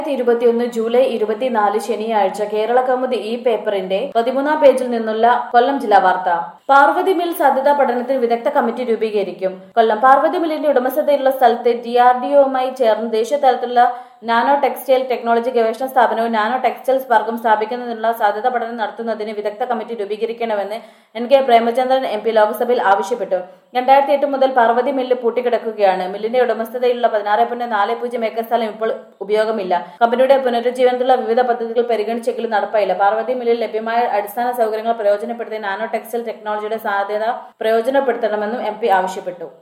ഇരുപത്തിയൊന്ന് ജൂലൈ ഇരുപത്തിനാല് ശനിയാഴ്ച കേരള കൗമുദി ഈ പേപ്പറിന്റെ പതിമൂന്നാം പേജിൽ നിന്നുള്ള കൊല്ലം ജില്ലാ വാർത്ത പാർവതി മിൽ സാധ്യതാ പഠനത്തിന് വിദഗ്ധ കമ്മിറ്റി രൂപീകരിക്കും കൊല്ലം പാർവതി മില്ലിന്റെ ഉടമസ്ഥതയിലുള്ള സ്ഥലത്ത് ഡി ആർ ഡി ഒയുമായി ചേർന്ന് ദേശീയ തലത്തിലുള്ള നാനോ ടെക്സ്റ്റൈൽ ടെക്നോളജി ഗവേഷണ സ്ഥാപനവും നാനോ ടെക്സ്റ്റൈൽസ് പാർക്കും സ്ഥാപിക്കുന്നതിനുള്ള സാധ്യതാ പഠനം നടത്തുന്നതിന് വിദഗ്ധ കമ്മിറ്റി രൂപീകരിക്കണമെന്ന് N K Premachandran M P ലോക്സഭയിൽ ആവശ്യപ്പെട്ടു രണ്ടായിരത്തി എട്ട് മുതൽ പാർവതി മില്ല് പൂട്ടിക്കിടക്കുകയാണ് മില്ലിന്റെ ഉടമസ്ഥതയിലുള്ള പതിനാറ് പോയിന്റ് നാല് പൂജ്യം ഏക്കർ സ്ഥലം ഇപ്പോൾ ഉപയോഗമില്ല കമ്പനിയുടെ പുനരുജ്ജീവനത്തിലുള്ള വിവിധ പദ്ധതികൾ പരിഗണിച്ചെങ്കിലും നടപ്പായില്ല പാർവതി മില്ലിൽ ലഭ്യമായ അടിസ്ഥാന സൗകര്യങ്ങൾ പ്രയോജനപ്പെടുത്തി നാനോ ടെക്സ്റ്റൈൽ ടെക്നോളജിയുടെ സാധ്യത പ്രയോജനപ്പെടുത്തണമെന്നും എം ആവശ്യപ്പെട്ടു